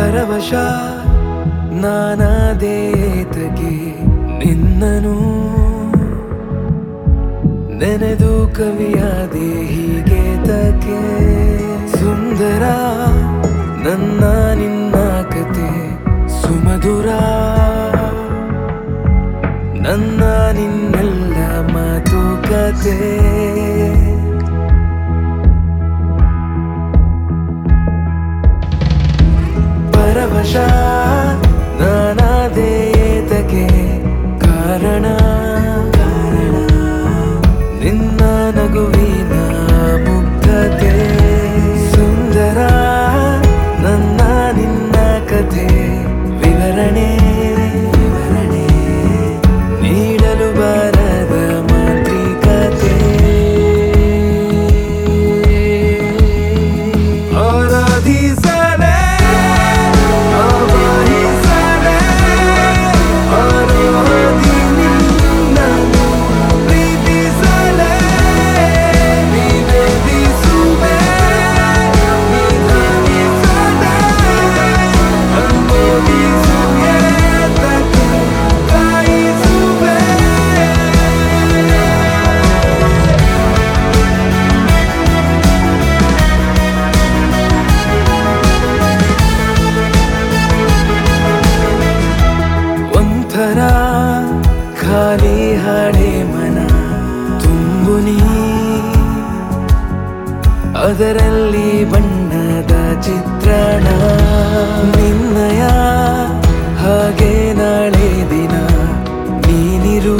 ಪರವಶ ನಾನಾದೇತಗೆ ನಿನ್ನನು ನೆನೆದು ಕವಿಯಾದೆ ಹೀಗೆ ತಕೆ ಸುಂದರ ನನ್ನ ನಿನ್ನ ಕತೆ ಸುಮಧುರ ನನ್ನ ನಿನ್ನೆಲ್ಲ ಮಾತುಕತೆ ಪರವಶ ನಾನಾದೇತಕ್ಕೆ ಕಾರಣ ಕಾರಣ ನಿನ್ನ ನಗುವಿನ ಮುಗ್ಧತೆ ಸುಂದರ ನನ್ನ ನಿನ್ನ ಕಥೆ ವಿವರಣೆ ವಿವರಣೆ ನೀಡಲು ಬಾರದ ಮಾತೃಕತೆ ಆರಾಧಿಸಲೇ ಆವಾಹಿಸಲೇ ಆರಾಧಿ ನಿನ್ನನ್ನು ಪ್ರೀತಿಸಲೇ ನಿವೇದಿಸುವೆ ನಿಧಾನಿಸಲೇ ಅನುಭವಿಸುವೆ ತಕ್ಕೆ ಕಾಯಿಸುವೆ ಒಂಥರ ಖಾಲಿ ಹಳೆ ಮನ ತುಂಬು ನೀ ಅದರಲ್ಲಿ ಬಣ್ಣದ ಚಿತ್ರಣ ನಿನ್ನಯ ಹಾಗೆ ನಾಳೆ ದಿನ ನೀನಿರು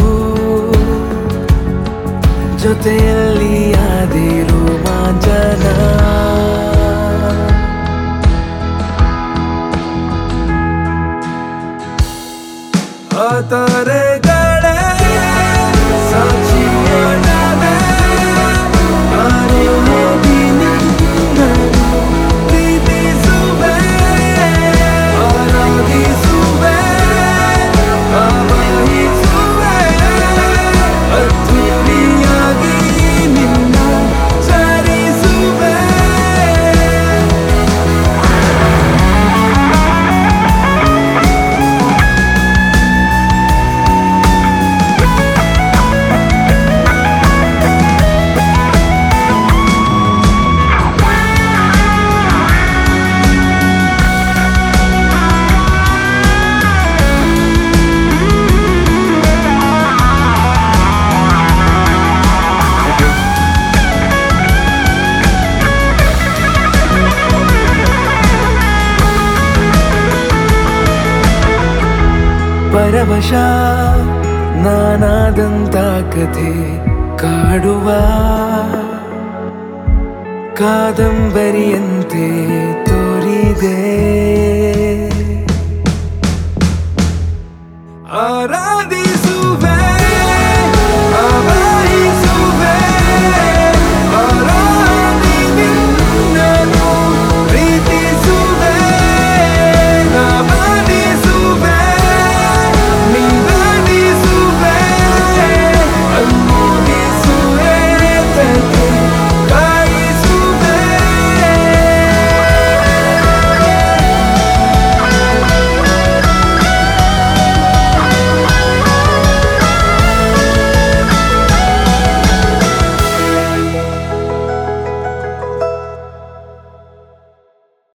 ಜೊತೆಯಲ್ಲಿ ಆದಿರು ಮಾಂಜನ ಆ ತಾರೆಗಳೇ ಸಾಕ್ಷಿಯಾದವೆ. ನಾನು ಹೋಗಿ ನಿನ್ನನ್ನು ಪ್ರೀತಿಸುವೆ, ಆರಾಧಿಸುವೆ, ಆವಾಹಿಸುವೆ. ಅದ್ಭುತಿಯಾಗಿ ನಿನ್ನ ಚರಿಸುವೆ ಪರವಶ ನಾನಾದಂತ ಕಥೆ ಕಾಡುವ ಕಾದಂಬರಿಯಂತೆ